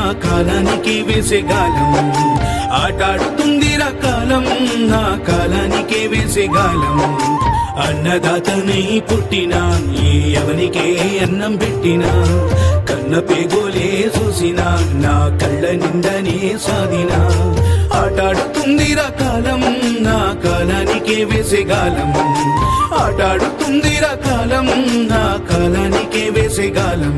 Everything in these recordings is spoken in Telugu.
కాలానికి వేసేగాలం ఆటాడుతుంది కాలం నా కాలానికి వేసేగాలం అన్నదాతనై పుట్టినా ఏ ఎవనికే అన్నం పెట్టినా కన్న పేగోలే చూసినా నా కళ్ళ నిండనే సాదినా ఆటాడుతుంది కాలం నా కాలానికి వేసేగాలం ఆటాడుతుంది కాలం నా కాలానికి వేసేగాలం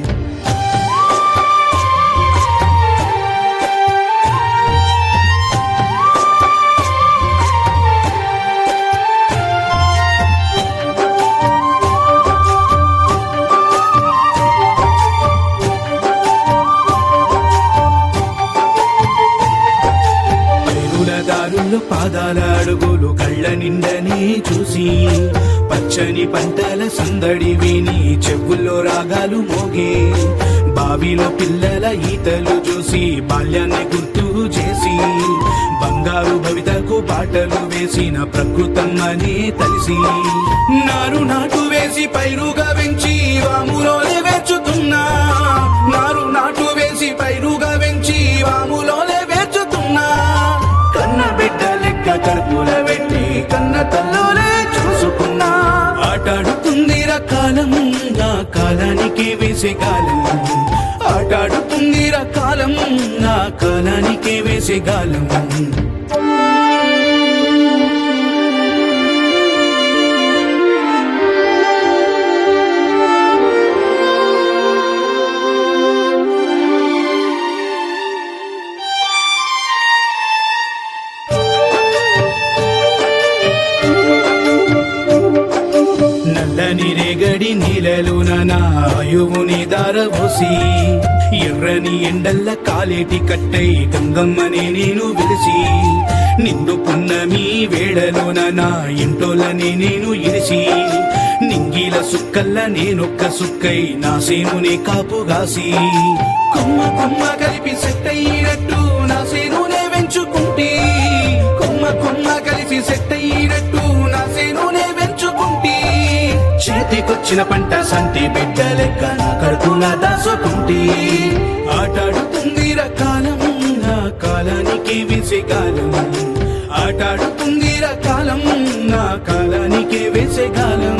పైరుల దారుల్లో పాదాల అడుగులు కళ్ళ నిండనే చూసి పచ్చని పంటల సందడి విని చెవుల్లో రాగాలు మోగే బావిలో పిల్లల ఈతలు చూసి బాల్యాన్ని గుర్తు చేసి బంగారు భవితకు పాటలు వేసిన ప్రకృతమ్మనే తలిసి నారు నాటు వేసి పైరుగా పెంచి వాములోనే వేచుతున్నా నారు నాటు వేసి పైరుగా పెంచి వాములోనే వేచుతున్నా కన్న బిడ్డ లెక్క కడుపుల పెట్టి కన్న తల్లులే చూసుకున్నా ఆటాడుతుంది కాలం నా కాలానికి వేసే కాలం ఆటాడుతుంది కాలం నా కాలానికి వేసే కాలం నల్లని రేగడి నీలలోన నా ఆయువుని దారబోసి ఎర్రని ఎండల్ల కాలేటి కట్టై గంగమ్మని నేను వెలిసి నిండు పున్నమి వేళలోన నా ఇంటోలని నేను ఇరిసి నింగిల సుక్కల్ల నేనొక్క సుక్కై నా సేనునే కాపుగాసి కొమ్మ కొమ్మ కలిపి సెట్ అయ్యినట్టు నా సేనునే వెంచుకుంటే కొమ్మ కొమ్మ కలిసి సెట్ అయ్యినట్టు నా సేనునే వెంచుకుంటే చేతికొచ్చిన పంట సంటి బిడ్డ లెక్క నా కడుపున దాసుకుంటే ఆటాడుతుంది కాలం నా కాలానికి వేసే కాలం ఆటాడుతుంది కాలం నా కాలానికి వేసే కాలం